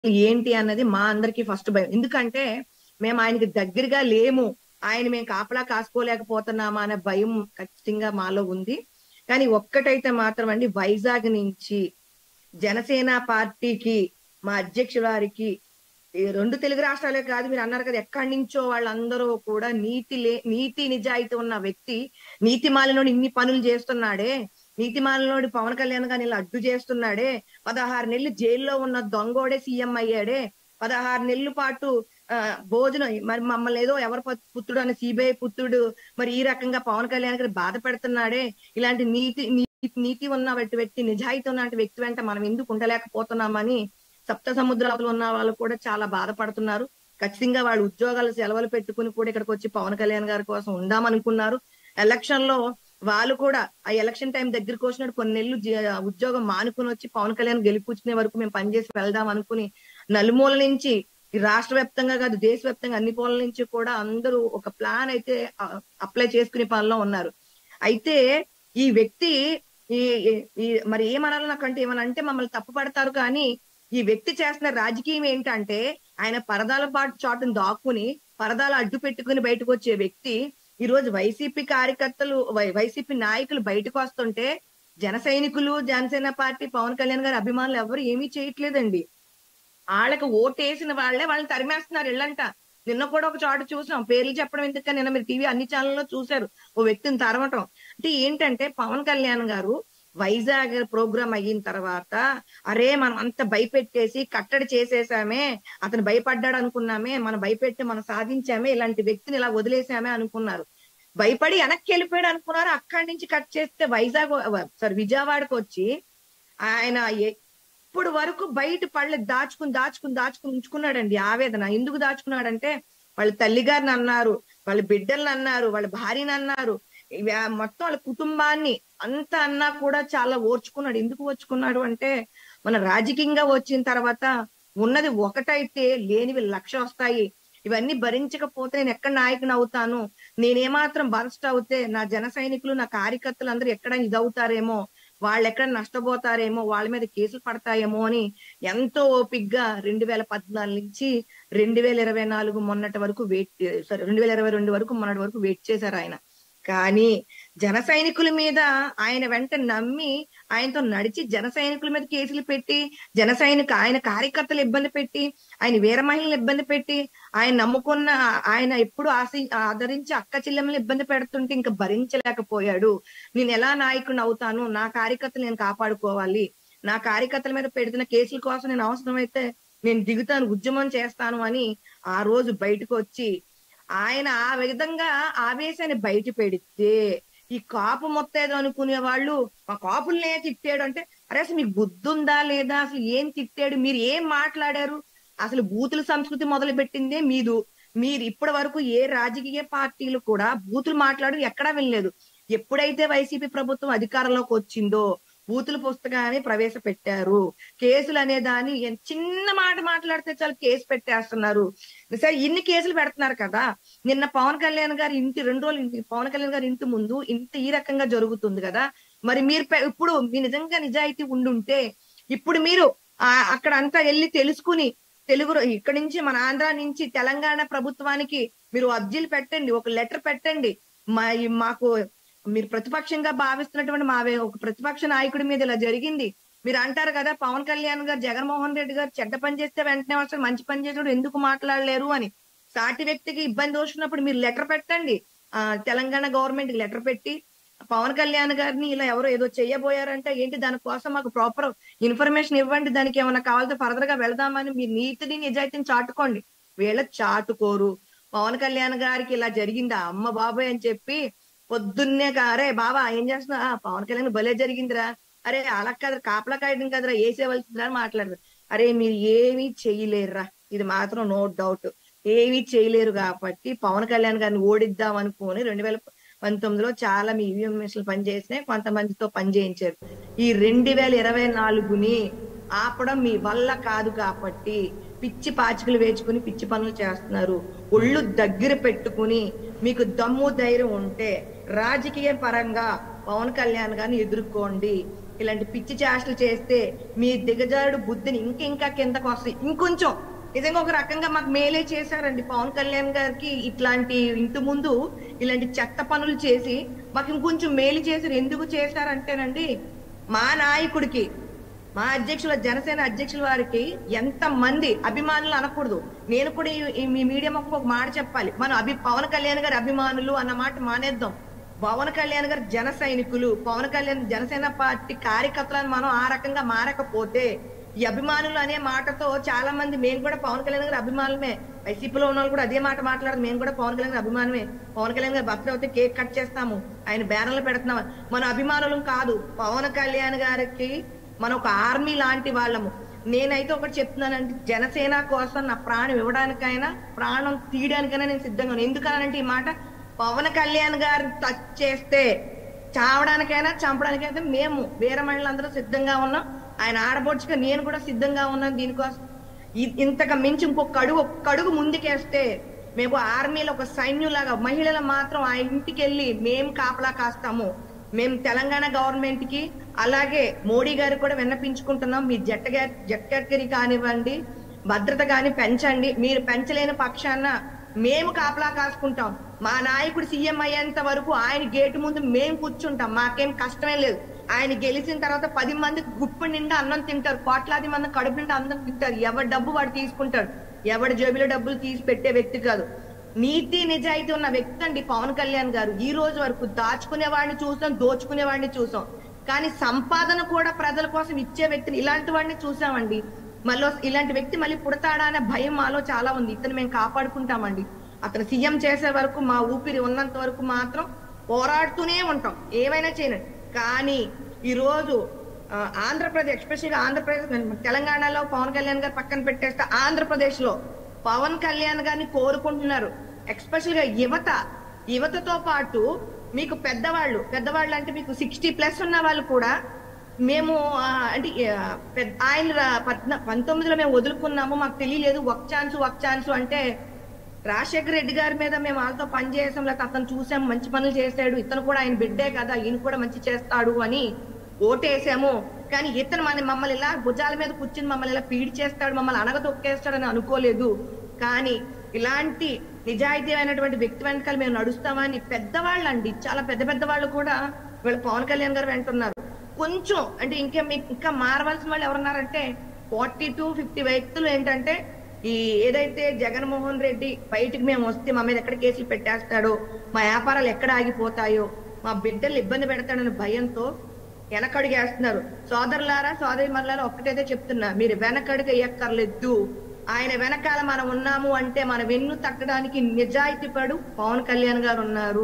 ఏంటి అన్నది మా అందరికి ఫస్ట్ భయం ఎందుకంటే మేము ఆయనకి దగ్గరగా లేము ఆయన మేము కాపలా కాసుకోలేకపోతున్నామా అనే భయం ఖచ్చితంగా మాలో ఉంది కానీ ఒక్కటైతే మాత్రం అండి వైజాగ్ నుంచి జనసేన పార్టీకి మా అధ్యక్షుల వారికి ఈ రెండు తెలుగు రాష్ట్రాలే కాదు మీరు అన్నారు కదా ఎక్కడి నుంచో వాళ్ళందరూ కూడా నీతి లే నీతి నిజాయితీ ఉన్న వ్యక్తి నీతి మాలినోడు ఇన్ని పనులు చేస్తున్నాడే నీతి మాలినోడు పవన్ కళ్యాణ్ గారిని ఇలా అడ్డు చేస్తున్నాడే పదహారు నెలలు జైల్లో ఉన్న దొంగోడే సీఎం అయ్యాడే పదహారు నెలల పాటు ఆ, భోజనం మరి మమ్మల్ని ఏదో ఎవరు పత్- పుత్రుడు అని సిబిఐ పుత్రుడు మరి ఈ రకంగా పవన్ కళ్యాణ్ గారు బాధ పెడుతున్నాడే ఇలాంటి నీతి నీతి నీతి ఉన్న వ్యక్తి వ్యక్తి నిజాయితీ ఉన్న వ్యక్తి వెంట మనం ఎందుకు ఉండలేకపోతున్నామని సప్త సముద్రాలు ఉన్న వాళ్ళు కూడా చాలా బాధపడుతున్నారు ఖచ్చితంగా వాళ్ళు ఉద్యోగాలు సెలవులు పెట్టుకుని కూడా ఇక్కడికి వచ్చి పవన్ కళ్యాణ్ గారి కోసం ఉందామనుకున్నారు ఎలక్షన్ లో వాళ్ళు కూడా ఆ ఎలక్షన్ టైం దగ్గరికి వచ్చినట్టు కొన్ని నెలలు జీ- ఉద్యోగం మానుకుని వచ్చి పవన్ కళ్యాణ్ గెలిపించుకునే వరకు మేము పనిచేసి వెళ్దాం అనుకుని నలుమూల నుంచి ఈ రాష్ట్ర వ్యాప్తంగా కాదు దేశవ్యాప్తంగా అన్ని పోల నుంచి కూడా అందరూ ఒక ప్లాన్ అయితే అప్లై చేసుకునే పనిలో ఉన్నారు అయితే ఈ వ్యక్తి ఈ ఈ- ఈ మరి ఏమనాలి నాకంటే ఏమనంటే మమ్మల్ని తప్పు పడతారు కానీ ఈ వ్యక్తి చేస్తున్న రాజకీయం ఏంటంటే ఆయన పరదాల పాటు చాటును దాక్కుని పరదాలు అడ్డు పెట్టుకుని బయటకు వచ్చే వ్యక్తి ఈ రోజు వైసీపీ కార్యకర్తలు వై- వైసీపీ నాయకులు బయటకు వస్తుంటే జన సైనికులు జనసేన పార్టీ పవన్ కళ్యాణ్ గారి అభిమానులు ఎవరు ఏమీ చేయట్లేదండి వాళ్ళకి ఓటేసిన వాళ్ళే వాళ్ళని తరిమేస్తున్నారు ఇళ్ళంట నిన్న కూడా ఒక చోట చూసాం పేర్లు చెప్పడం ఎందుకని నిన్న మీరు టీవీ అన్ని ఛానల్లో చూశారు ఓ వ్యక్తిని తరమటం అంటే ఏంటంటే పవన్ కళ్యాణ్ గారు వైజాగ్ ప్రోగ్రామ్ అయిన తర్వాత అరే మనం అంత భయపెట్టేసి కట్టడి చేసేసామే అతను భయపడ్డాడు అనుకున్నామే మనం భయపెట్టి మనం సాధించామే ఇలాంటి వ్యక్తిని ఇలా వదిలేసామే అనుకున్నారు భయపడి వెనక్కి వెళ్ళిపోయాడు అనుకున్నారు అక్కడి నుంచి కట్ చేస్తే వైజాగ్ సారీ విజయవాడకు వచ్చి ఆయన ఎప్పుడు వరకు బయట పళ్ళు దాచుకుని దాచుకుని దాచుకుని ఉంచుకున్నాడండి ఆవేదన ఎందుకు దాచుకున్నాడంటే వాళ్ళ తల్లిగారిని అన్నారు వాళ్ళ బిడ్డల్ని అన్నారు వాళ్ళ భార్యని అన్నారు ఇవి ఆ మొత్తం వాళ్ళ కుటుంబాన్ని అంత అన్నా కూడా చాలా ఓర్చుకున్నాడు ఎందుకు ఓర్చుకున్నాడు అంటే మన రాజకీయంగా వచ్చిన తర్వాత ఉన్నది ఒకటైతే లేనివి లక్ష వస్తాయి ఇవన్నీ భరించకపోతే నేను ఎక్కడ నాయకుని అవుతాను నేనేమాత్రం బరస్ట్ అవుతే నా జన సైనికులు నా కార్యకర్తలు అందరూ ఎక్కడ ఇదవుతారేమో వాళ్ళు ఎక్కడ నష్టపోతారేమో వాళ్ళ మీద కేసులు పడతాయేమో అని ఎంతో ఓపిగ్గా రెండు వేల పద్నాలుగు నుంచి రెండు వేల ఇరవై నాలుగు మొన్నటి వరకు వెయిట్ సారీ రెండు వేల ఇరవై రెండు వరకు మొన్నటి వరకు వెయిట్ చేశారు ఆయన కానీ జన సైనికుల మీద ఆయన వెంట నమ్మి ఆయనతో నడిచి జన సైనికుల మీద కేసులు పెట్టి జన సైనిక ఆయన కార్యకర్తలు ఇబ్బంది పెట్టి ఆయన వీర మహిళలు ఇబ్బంది పెట్టి ఆయన నమ్ముకున్న ఆయన ఎప్పుడు ఆశ ఆదరించి అక్క చెల్లెమ్మలు ఇబ్బంది పెడుతుంటే ఇంకా భరించలేకపోయాడు నేను ఎలా నాయకుడిని అవుతాను నా కార్యకర్తలు నేను కాపాడుకోవాలి నా కార్యకర్తల మీద పెడుతున్న కేసుల కోసం నేను అవసరమైతే నేను దిగుతాను ఉద్యమం చేస్తాను అని ఆ రోజు బయటకు వచ్చి ఆయన ఆ విధంగా ఆవేశాన్ని బయట పెడితే ఈ కాపు మొత్తేదో అనుకునే వాళ్ళు మా కాపులనే తిట్టాడు అంటే అరే అసలు మీకు బుద్ధి ఉందా లేదా అసలు ఏం తిట్టాడు మీరు ఏం మాట్లాడారు అసలు బూతుల సంస్కృతి మొదలు పెట్టిందే మీదు మీరు ఇప్పటి వరకు ఏ రాజకీయ పార్టీలు కూడా బూతులు మాట్లాడు ఎక్కడా వెళ్ళలేదు ఎప్పుడైతే వైసీపీ ప్రభుత్వం అధికారంలోకి వచ్చిందో బూతుల పుస్తకాన్ని ప్రవేశపెట్టారు కేసులు అనే దాన్ని ఎన్- చిన్న మాట మాట్లాడితే చాలు కేసు పెట్టేస్తున్నారు సరే ఇన్ని కేసులు పెడుతున్నారు కదా నిన్న పవన్ కళ్యాణ్ గారి ఇంటి రెండు రోజులు ఇంటి పవన్ కళ్యాణ్ గారి ఇంటి ముందు ఇంత ఈ రకంగా జరుగుతుంది కదా మరి మీరు పె- ఇప్పుడు మీ నిజంగా నిజాయితీ ఉండుంటే ఇప్పుడు మీరు ఆ అక్కడ అంతా వెళ్ళి తెలుసుకుని తెలుగు ఇక్కడ నుంచి మన ఆంధ్ర నుంచి తెలంగాణ ప్రభుత్వానికి మీరు అర్జీలు పెట్టండి ఒక లెటర్ పెట్టండి మా ఈ- మాకు మీరు ప్రతిపక్షంగా భావిస్తున్నటువంటి మా వే- ఒక ప్రతిపక్ష నాయకుడి మీద ఇలా జరిగింది మీరు అంటారు కదా పవన్ కళ్యాణ్ గారు జగన్మోహన్ రెడ్డి గారు చెడ్డ పని చేస్తే వెంటనే వస్తారు మంచి పని చేసినప్పుడు ఎందుకు మాట్లాడలేరు అని సాటి వ్యక్తికి ఇబ్బంది వచ్చినప్పుడు మీరు లెటర్ పెట్టండి ఆ తెలంగాణ గవర్నమెంట్ లెటర్ పెట్టి పవన్ కళ్యాణ్ గారిని ఇలా ఎవరో ఏదో చెయ్యబోయారంటే ఏంటి దానికోసం మాకు ప్రాపర్ ఇన్ఫర్మేషన్ ఇవ్వండి దానికి ఏమైనా కావాలంటే ఫర్దర్ గా వెళదామని మీ నీతిని నిజాయితీని చాటుకోండి వీళ్ళ చాటుకోరు పవన్ కళ్యాణ్ గారికి ఇలా జరిగిందా అమ్మ బాబాయ్ అని చెప్పి పొద్దున్నే కా- అరే బాబా ఏం చేస్తున్నా "ఆ, పవన్ కళ్యాణ్ భలే జరిగిందిరా అరే అలా కదా కాపలా కాయడం కదరా వేసేవలసిందిరా అని మాట్లాడరు అరే మీరు ఏమీ చెయ్యలేరురా ఇది మాత్రం నో డౌట్ ఏమీ చేయలేరు కాబట్టి పవన్ కళ్యాణ్ గారిని ఓడిద్దాం అనుకుని రెండు వేల పంతొమ్మిదిలో చాలా మీ ఈవీఎం మిషన్లు పనిచేసినాయి కొంతమందితో పని చేయించారు ఈ రెండు వేల ఇరవై నాలుగుని ఆపడం మీ వల్ల కాదు కాబట్టి పిచ్చి పాచికలు వేచుకుని పిచ్చి పనులు చేస్తున్నారు ఒళ్ళు దగ్గర పెట్టుకుని మీకు దమ్ము ధైర్యం ఉంటే రాజకీయ పరంగా పవన్ కళ్యాణ్ గారిని ఎదుర్కోండి ఇలాంటి పిచ్చి చేష్టలు చేస్తే మీ దిగజారుడు బుద్ధిని ఇంకింకా కిందకు వస్తాయి ఇంకొంచెం నిజంగా ఒక రకంగా మాకు మేలే చేశారండి పవన్ కళ్యాణ్ గారికి ఇట్లాంటి ఇంటి ముందు ఇలాంటి చెత్త పనులు చేసి మాకు ఇంకొంచెం మేలు చేశారు ఎందుకు చేశారంటేనండి మా నాయకుడికి మా అధ్యక్షుల జనసేన అధ్యక్షుల వారికి ఎంత మంది అభిమానులు అనకూడదు నేను కూడా ఈ- ఈ మీ మీడియా మొక్క ఒక మాట చెప్పాలి మనం అభి పవన్ కళ్యాణ్ గారి అభిమానులు అన్న మాట మానేద్దాం పవన్ కళ్యాణ్ గారు జన సైనికులు పవన్ కళ్యాణ్ జనసేన పార్టీ కార్యకర్తలను మనం ఆ రకంగా మారకపోతే ఈ అభిమానులు అనే మాటతో చాలా మంది మేము కూడా పవన్ కళ్యాణ్ గారి అభిమానులమే వైసీపీలో ఉన్న వాళ్ళు కూడా అదే మాట మాట్లాడదు మేము కూడా పవన్ కళ్యాణ్ గారి అభిమానమే పవన్ కళ్యాణ్ గారి బర్త్డే అయితే కేక్ కట్ చేస్తాము ఆయన బ్యానర్లు పెడుతున్నాం మన అభిమానులం కాదు పవన్ కళ్యాణ్ గారికి మనం ఒక ఆర్మీ లాంటి వాళ్ళము నేనైతే ఒకటి చెప్తున్నానంటే జనసేన కోసం నా ప్రాణం ఇవ్వడానికైనా ప్రాణం తీయడానికైనా నేను సిద్ధంగా ఉన్నాను ఎందుకనంటే ఈ మాట పవన్ కళ్యాణ్ గారిని టచ్ చేస్తే చావడానికైనా చంపడానికైనా మేము వేరే మహిళలందరూ సిద్ధంగా ఉన్నాం ఆయన ఆడబొడుచుగా నేను కూడా సిద్ధంగా ఉన్నాను దీనికోసం ఇ- ఇంతకు మించి ఇంకొక అడుగు ఒక్క అడుగు ముందుకేస్తే మేము ఆర్మీలో ఒక సైన్యులాగా మహిళలు మాత్రం ఆ ఇంటికి వెళ్ళి మేము కాపలా కాస్తాము మేము తెలంగాణ గవర్నమెంట్ కి అలాగే మోడీ గారు కూడా విన్నపించుకుంటున్నాం మీ జట్ట జట్ కేటగిరీ కానివ్వండి భద్రత కానీ పెంచండి మీరు పెంచలేని పక్షాన మేము కాపలా కాసుకుంటాం మా నాయకుడు సీఎం అయ్యేంత వరకు ఆయన గేటు ముందు మేము కూర్చుంటాం మాకేం కష్టమే లేదు ఆయన గెలిచిన తర్వాత పది మంది గుప్పు నిండా అన్నం తింటారు కోట్లాది మంది కడుపు నిండా అన్నం తింటారు ఎవరి డబ్బు వాడు తీసుకుంటాడు ఎవరి జేబులో డబ్బులు తీసి పెట్టే వ్యక్తి కాదు నీతి నిజాయితీ ఉన్న వ్యక్తి అండి పవన్ కళ్యాణ్ గారు ఈ రోజు వరకు దాచుకునే వాడిని చూసాం దోచుకునే వాడిని చూసాం కానీ సంపాదన కూడా ప్రజల కోసం ఇచ్చే వ్యక్తిని ఇలాంటి వాడిని చూసామండి మళ్ళీ ఇలాంటి వ్యక్తి మళ్ళీ పుడతాడా అనే భయం మాలో చాలా ఉంది ఇతను మేము కాపాడుకుంటామండి అతను సీఎం చేసే వరకు మా ఊపిరి ఉన్నంత వరకు మాత్రం పోరాడుతూనే ఉంటాం ఏమైనా చేయనండి కానీ ఈ రోజు ఆ, ఆంధ్రప్రదేశ్ ఎస్పెషల్గా ఆంధ్రప్రదేశ్ తెలంగాణలో పవన్ కళ్యాణ్ గారు పక్కన పెట్టేస్తే ఆంధ్రప్రదేశ్ లో పవన్ కళ్యాణ్ గారిని కోరుకుంటున్నారు ఎక్స్పెషల్ గా యువత యువతతో పాటు మీకు పెద్దవాళ్ళు పెద్దవాళ్ళు అంటే మీకు సిక్స్టీ ప్లస్ ఉన్న వాళ్ళు కూడా మేము ఆ, అంటే ఆ, పెద్ద- ఆయన రా- పద్న- పంతొమ్మిదిలో మేము వదులుకున్నాము మాకు తెలియలేదు ఒక ఛాన్స్ ఒక ఛాన్స్ అంటే రాజశేఖర రెడ్డి గారి మీద మేము వాళ్ళతో పని చేసాం లేకపోతే అతను చూసాం మంచి పనులు చేశాడు ఇతను కూడా ఆయన బిడ్డే కదా ఈయన కూడా మంచి చేస్తాడు అని ఓటేసాము కానీ ఇతను మన మమ్మల్ని ఇలా భుజాల మీద కూర్చుని మమ్మల్ని ఇలా పీడి చేస్తాడు మమ్మల్ని అనగ తొక్కేస్తాడని అనుకోలేదు కానీ ఇలాంటి నిజాయితీ అయినటువంటి వ్యక్తి వెనకాల మేము నడుస్తామని పెద్దవాళ్ళు అండి చాలా పెద్ద పెద్ద వాళ్ళు కూడా వీళ్ళు పవన్ కళ్యాణ్ గారు వెంటున్నారు కొంచెం అంటే ఇంకా మీకు ఇంకా మారవలసిన వాళ్ళు ఎవరున్నారంటే ఫార్టీ టు ఫిఫ్టీ వ్యక్తులు ఏంటంటే ఈ ఏదైతే జగన్మోహన్ రెడ్డి బయటికి మేము వస్తే మా మీద ఎక్కడ కేసులు పెట్టేస్తాడో మా వ్యాపారాలు ఎక్కడ ఆగిపోతాయో మా బిడ్డలు ఇబ్బంది పెడతాడనే భయంతో వెనకడుగు వేస్తున్నారు సోదరులారా సోదరి మల్లారా ఒక్కటైతే చెప్తున్నా మీరు వెనకడుగు ఎక్కర్లేదు ఆయన వెనకాల మనం ఉన్నాము అంటే మన వెన్ను తట్టడానికి నిజాయితీ పడు పవన్ కళ్యాణ్ గారు ఉన్నారు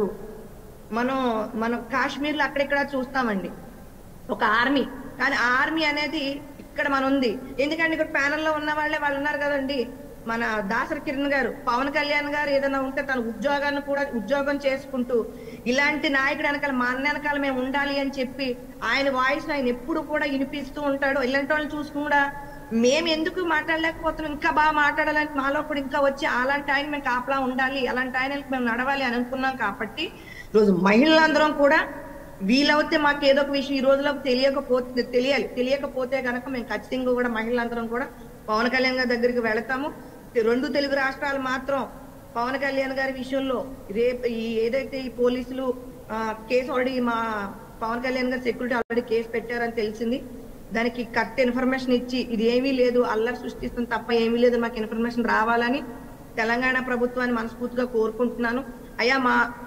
మనం మనం కాశ్మీర్ లో అక్కడిక్కడ చూస్తామండి ఒక ఆర్మీ కానీ ఆ ఆర్మీ అనేది ఇక్కడ మన ఉంది ఎందుకంటే ఇక్కడ ప్యానెల్ లో ఉన్న వాళ్ళే వాళ్ళు ఉన్నారు కదండి మన దాసరి కిరణ్ గారు పవన్ కళ్యాణ్ గారు ఏదైనా ఉంటే తన ఉద్యోగాన్ని కూడా ఉద్యోగం చేసుకుంటూ ఇలాంటి నాయకుడు వెనకాల మా అన్న వెనకాల మేము ఉండాలి అని చెప్పి ఆయన వాయిస్ ఆయన ఎప్పుడు కూడా వినిపిస్తూ ఉంటాడు ఇలాంటి వాళ్ళని చూసుకుని కూడా మేము ఎందుకు మాట్లాడలేకపోతున్నాం ఇంకా బాగా మాట్లాడాలని మాలో కూడా ఇంకా వచ్చి అలాంటి ఆయన మేము కాపలా ఉండాలి అలాంటి ఆయనకి మేము నడవాలి అని అనుకున్నాం కాబట్టి రోజు మహిళలందరం కూడా వీలవుతే మాకు ఏదో ఒక విషయం ఈ రోజులోకి తెలియకపోతే తెలియాలి తెలియకపోతే కనుక మేము ఖచ్చితంగా కూడా మహిళలందరం కూడా పవన్ కళ్యాణ్ గారి దగ్గరికి వెళతాము రెండు తెలుగు రాష్ట్రాలు మాత్రం పవన్ కళ్యాణ్ గారి విషయంలో రేపు ఈ ఏదైతే ఈ పోలీసులు ఆ, కేసు ఆల్రెడీ మా పవన్ కళ్యాణ్ గారి సెక్యూరిటీ ఆల్రెడీ కేసు పెట్టారని తెలిసింది దానికి కరెక్ట్ ఇన్ఫర్మేషన్ ఇచ్చి ఇది ఏమీ లేదు అల్లరి సృష్టిస్తుంది తప్ప ఏమీ లేదు మాకు ఇన్ఫర్మేషన్ రావాలని తెలంగాణ ప్రభుత్వాన్ని మనస్ఫూర్తిగా కోరుకుంటున్నాను అయ్యా మా